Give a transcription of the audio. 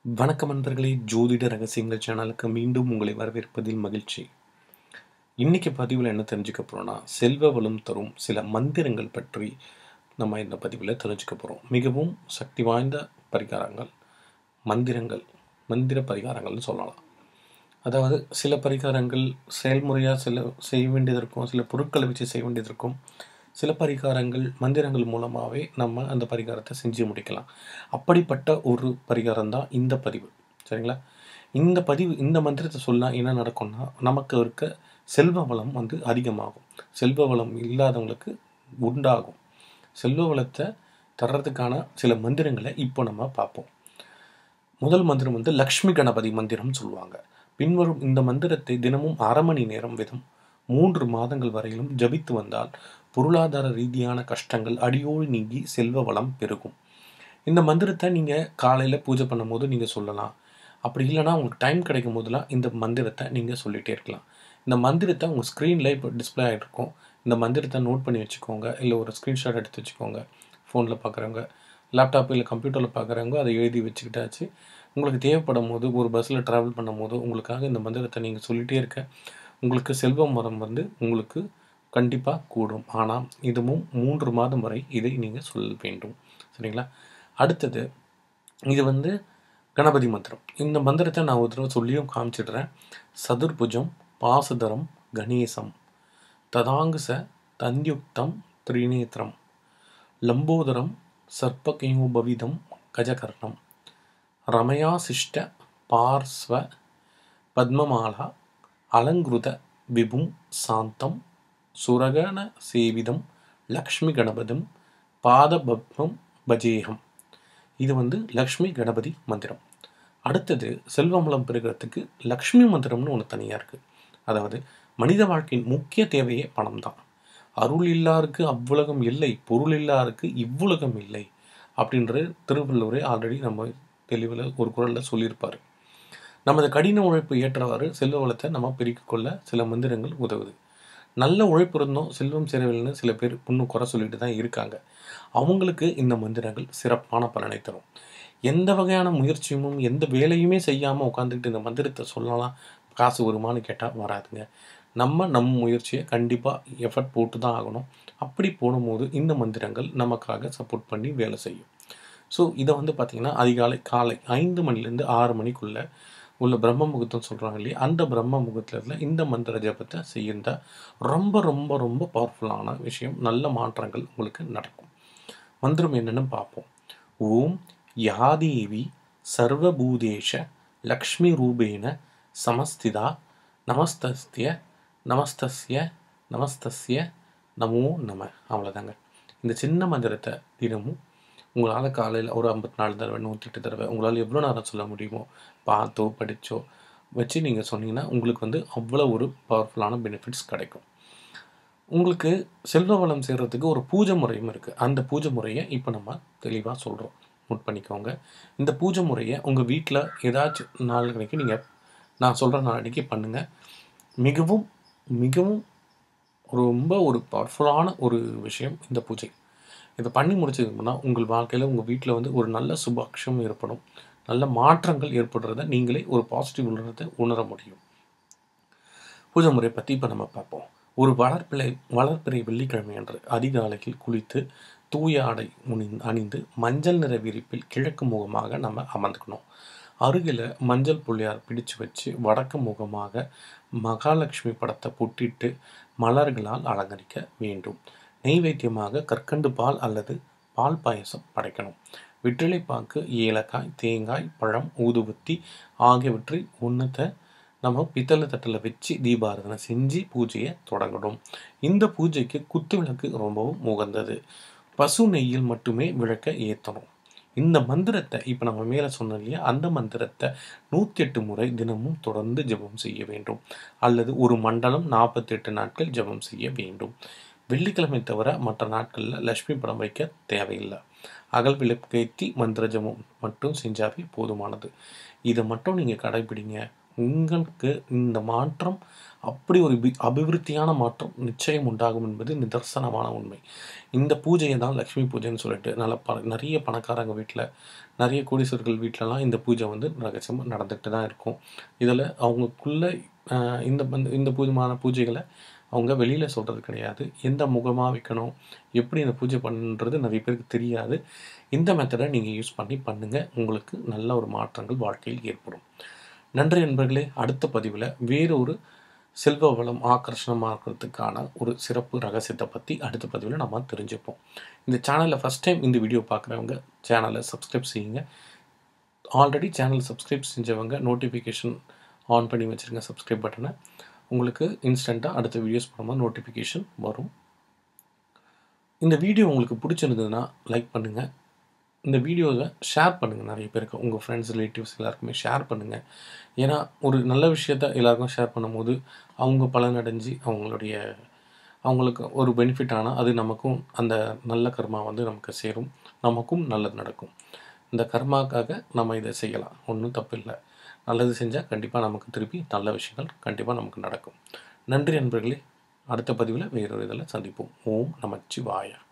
வணக்கம் நண்பர்களே ஜோதிட ரகசியங்கள் சேனலுக்கு மீண்டும் உங்களை வரவேற்பதில் மகிழ்ச்சி இன்னைக்கு பதிவில் என்ன தெரிஞ்சுக்க போறோம்னா செல்வ வளம் தரும் சில மந்திரங்கள் பற்றி நம்ம இந்த பதிவில் தெரிஞ்சுக்க போகிறோம் மிகவும் சக்தி வாய்ந்த பரிகாரங்கள் மந்திரங்கள் மந்திர பரிகாரங்கள்னு சொல்லலாம் அதாவது சில பரிகாரங்கள் செயல்முறையாக சில செய்ய வேண்டியது இருக்கும் சில பொருட்களை வச்சு செய்ய வேண்டியது இருக்கும் சில பரிகாரங்கள் மந்திரங்கள் மூலமாகவே நம்ம அந்த பரிகாரத்தை செஞ்சு முடிக்கலாம் அப்படிப்பட்ட ஒரு பரிகாரம் தான் இந்த பதிவு சரிங்களா இந்த பதிவு இந்த மந்திரத்தை சொன்னால் என்ன நடக்கும்னா நமக்கு இருக்க செல்வ வளம் வந்து அதிகமாகும் செல்வ வளம் இல்லாதவங்களுக்கு உண்டாகும் செல்வ வளத்தை தர்றதுக்கான சில மந்திரங்களை இப்போ நம்ம பார்ப்போம் முதல் மந்திரம் வந்து லக்ஷ்மி கணபதி மந்திரம் சொல்லுவாங்க பின்வரும் இந்த மந்திரத்தை தினமும் அரை மணி நேரம் விதம் மூன்று மாதங்கள் வரையிலும் ஜபித்து வந்தால் பொருளாதார ரீதியான கஷ்டங்கள் அடியோடு நீங்கி செல்வ வளம் பெருகும் இந்த மந்திரத்தை நீங்கள் காலையில் பூஜை பண்ணும்போது நீங்கள் சொல்லலாம் அப்படி இல்லைன்னா உங்களுக்கு டைம் கிடைக்கும் போதெல்லாம் இந்த மந்திரத்தை நீங்கள் சொல்லிகிட்டே இருக்கலாம் இந்த மந்திரத்தை உங்கள் ஸ்க்ரீனில் இப்போ டிஸ்பிளே ஆகிட்டு இருக்கும் இந்த மந்திரத்தை நோட் பண்ணி வச்சுக்கோங்க இல்லை ஒரு ஸ்க்ரீன்ஷாட் எடுத்து வச்சுக்கோங்க ஃபோனில் பார்க்குறவங்க லேப்டாப் இல்லை கம்ப்யூட்டரில் பார்க்குறவங்க அதை எழுதி வச்சுக்கிட்டாச்சு உங்களுக்கு தேவைப்படும் போது ஒரு பஸ்ஸில் ட்ராவல் பண்ணும்போது உங்களுக்காக இந்த மந்திரத்தை நீங்கள் சொல்லிகிட்டே இருக்க உங்களுக்கு செல்வ மரம் வந்து உங்களுக்கு கண்டிப்பாக கூடும் ஆனால் இதுவும் மூன்று மாதம் வரை இதை நீங்கள் சொல்ல வேண்டும் சரிங்களா அடுத்தது இது வந்து கணபதி மந்திரம் இந்த மந்திரத்தை நான் ஒரு தடவை சொல்லியும் காமிச்சிடுறேன் சதுர்புஜம் பாசுதரம் கணேசம் ததாங்குச தந்யுக்தம் திரிநேத்திரம் லம்போதரம் சர்ப்பகேயோபவிதம் கஜகர்ணம் ரமயாசிஷ்ட பார்ஸ்வ பத்மமாலா அலங்கிருத விபும் சாந்தம் சுரகண சேவிதம் லக்ஷ்மி கணபதம் பாதபத்மம் பஜேகம் இது வந்து லக்ஷ்மி கணபதி மந்திரம் அடுத்தது செல்வமலம் பெருகிறதுக்கு லக்ஷ்மி மந்திரம்னு ஒன்று தனியாக இருக்குது அதாவது மனித வாழ்க்கையின் முக்கிய தேவையே பணம் தான் அருள் இல்லாருக்கு அவ்வுலகம் இல்லை பொருள் இல்லாருக்கு இவ்வுலகம் இல்லை அப்படின்ற திருவள்ளுவரே ஆல்ரெடி நம்ம தெளிவில் ஒரு குரலில் சொல்லியிருப்பார் நமது கடின உழைப்பு ஏற்றவாறு செல்வ வளத்தை நம்ம பெருக்கிக் கொள்ள சில மந்திரங்கள் உதவுது நல்ல உழைப்பு இருந்தும் செல்வம் சேரவில்லைன்னு சில பேர் இன்னும் குறை சொல்லிட்டு தான் இருக்காங்க அவங்களுக்கு இந்த மந்திரங்கள் சிறப்பான பலனை தரும் எந்த வகையான முயற்சியும் எந்த வேலையுமே செய்யாமல் உட்காந்துக்கிட்டு இந்த மந்திரத்தை சொல்லலாம் காசு வருமானு கேட்டால் வராதுங்க நம்ம நம் முயற்சியை கண்டிப்பாக எஃபர்ட் போட்டு தான் ஆகணும் அப்படி போடும்போது இந்த மந்திரங்கள் நமக்காக சப்போர்ட் பண்ணி வேலை செய்யும் ஸோ இதை வந்து பார்த்திங்கன்னா அதிகாலை காலை ஐந்து மணிலேருந்து ஆறு மணிக்குள்ளே உள்ள பிரம்ம முகூர்த்தம் சொல்கிறாங்க இல்லையா அந்த பிரம்ம முகூர்த்தத்தில் இந்த மந்திர ஜபத்தை செய்யிருந்தா ரொம்ப ரொம்ப ரொம்ப பவர்ஃபுல்லான விஷயம் நல்ல மாற்றங்கள் உங்களுக்கு நடக்கும் மந்திரம் என்னென்னு பார்ப்போம் ஓம் யாதேவி சர்வபூதேஷ லக்ஷ்மி ரூபேன சமஸ்திதா நமஸ்தஸ்திய நமஸ்தஸ்ய நமஸ்தஸ்ய நமோ நம அவ்வளோதாங்க இந்த சின்ன மந்திரத்தை தினமும் உங்களால் காலையில் ஒரு ஐம்பத்தி நாலு தடவை நூற்றெட்டு தடவை உங்களால் எவ்வளோ நேரம் சொல்ல முடியுமோ பார்த்தோ படித்தோ வச்சு நீங்கள் சொன்னீங்கன்னா உங்களுக்கு வந்து அவ்வளோ ஒரு பவர்ஃபுல்லான பெனிஃபிட்ஸ் கிடைக்கும் உங்களுக்கு செல்வ வளம் சேர்கிறதுக்கு ஒரு பூஜை முறையும் இருக்குது அந்த பூஜை முறையை இப்போ நம்ம தெளிவாக சொல்கிறோம் நோட் பண்ணிக்கோங்க இந்த பூஜை முறையை உங்கள் வீட்டில் ஏதாச்சும் நாள் கணக்கு நீங்கள் நான் சொல்கிற நாளைக்கு பண்ணுங்கள் மிகவும் மிகவும் ரொம்ப ஒரு பவர்ஃபுல்லான ஒரு விஷயம் இந்த பூஜை இதை பண்ணி முடிச்சதுக்குன்னா உங்கள் வாழ்க்கையில் உங்கள் வீட்டில் வந்து ஒரு நல்ல சுபாக்ஷம் ஏற்படும் நல்ல மாற்றங்கள் ஏற்படுறத நீங்களே ஒரு பாசிட்டிவ் உணர்றதை உணர முடியும் பூஜை முறையை பற்றி இப்போ நம்ம பார்ப்போம் ஒரு வளர்ப்பிலை வளர்ப்பிறை வெள்ளிக்கிழமை அன்று அதிகாலையில் குளித்து தூய ஆடை உணி அணிந்து மஞ்சள் நிற விரிப்பில் கிழக்கு முகமாக நம்ம அமர்ந்துக்கணும் அருகில் மஞ்சள் புள்ளியார் பிடிச்சு வச்சு வடக்கு முகமாக மகாலட்சுமி படத்தை பொட்டிட்டு மலர்களால் அலங்கரிக்க வேண்டும் நெய்வேத்தியமாக கற்கண்டு பால் அல்லது பால் பாயசம் படைக்கணும் வெற்றிலைப்பாக்கு ஏலக்காய் தேங்காய் பழம் ஊதுபத்தி ஆகியவற்றை ஒன்றத்தை நம்ம பித்தளை தட்டில் வச்சு தீபாராதனை செஞ்சு பூஜையை தொடங்கணும் இந்த பூஜைக்கு குத்து விளக்கு ரொம்பவும் உகந்தது பசு நெய்யில் மட்டுமே விளக்க ஏற்றணும் இந்த மந்திரத்தை இப்போ நம்ம மேலே சொன்னோம் இல்லையா அந்த மந்திரத்தை நூற்றி எட்டு முறை தினமும் தொடர்ந்து ஜெபம் செய்ய வேண்டும் அல்லது ஒரு மண்டலம் நாற்பத்தெட்டு நாட்கள் ஜெபம் செய்ய வேண்டும் வெள்ளிக்கிழமை தவிர மற்ற நாட்களில் லட்சுமி படம் வைக்க தேவையில்லை அகல் விளக்கேற்றி மந்திர ஜபம் மட்டும் செஞ்சாவே போதுமானது இதை மட்டும் நீங்கள் கடைபிடிங்க உங்களுக்கு இந்த மாற்றம் அப்படி ஒரு பி அபிவிருத்தியான மாற்றம் நிச்சயம் உண்டாகும் என்பது நிதர்சனமான உண்மை இந்த பூஜையை தான் லக்ஷ்மி பூஜைன்னு சொல்லிட்டு நல்ல ப நிறைய பணக்காரங்க வீட்டில் நிறைய கோடீஸ்வரர்கள் வீட்டிலலாம் இந்த பூஜை வந்து ரகசியமாக நடந்துக்கிட்டு தான் இருக்கும் இதில் அவங்களுக்குள்ள ஆஹ், இந்த பந்த- இந்த பூஜமான பூஜைகளை அவங்க வெளியில் சொல்கிறது கிடையாது எந்த முகமாக வைக்கணும் எப்படி இந்த பூஜை பண்ணுன்றது நிறைய பேருக்கு தெரியாது இந்த மெத்தடை நீங்கள் யூஸ் பண்ணி பண்ணுங்கள் உங்களுக்கு நல்ல ஒரு மாற்றங்கள் வாழ்க்கையில் ஏற்படும் நன்றி நண்பர்களே அடுத்த பதிவில் வேறொரு செல்வ வளம் ஆக்கர்ஷணமாக்கிறதுக்கான ஒரு சிறப்பு ரகசியத்தை பற்றி அடுத்த பதிவில் நம்ம தெரிஞ்சுப்போம் இந்த சேனலில் ஃபஸ்ட் டைம் இந்த வீடியோ பார்க்குறவங்க சேனலை சப்ஸ்கிரைப் செய்யுங்க ஆல்ரெடி சேனல் சப்ஸ்கிரைப் செஞ்சவங்க நோட்டிஃபிகேஷன் ஆன் பண்ணி வச்சுருங்க சப்ஸ்கிரைப் பட்டனை உங்களுக்கு இன்ஸ்டண்ட்டாக அடுத்த வீடியோஸ் பண்ணும்போது நோட்டிஃபிகேஷன் வரும் இந்த வீடியோ உங்களுக்கு பிடிச்சிருந்ததுன்னா லைக் பண்ணுங்கள் இந்த வீடியோவை ஷேர் பண்ணுங்கள் நிறைய பேருக்கு உங்கள் ஃப்ரெண்ட்ஸ் ரிலேட்டிவ்ஸ் எல்லாருக்குமே ஷேர் பண்ணுங்கள் ஏன்னா ஒரு நல்ல விஷயத்த எல்லாருக்கும் ஷேர் பண்ணும்போது அவங்க பலனடைஞ்சு அவங்களுடைய அவங்களுக்கு ஒரு பெனிஃபிட் ஆனால் அது நமக்கும் அந்த நல்ல கர்மா வந்து நமக்கு சேரும் நமக்கும் நல்லது நடக்கும் இந்த கர்மாக்காக நம்ம இதை செய்யலாம் ஒன்றும் தப்பில்லை நல்லது செஞ்சால் கண்டிப்பாக நமக்கு திருப்பி நல்ல விஷயங்கள் கண்டிப்பாக நமக்கு நடக்கும் நன்றி நண்பர்களே அடுத்த பதிவில் வேறொரு இதில் சந்திப்போம் ஓம் நமச்சிவாய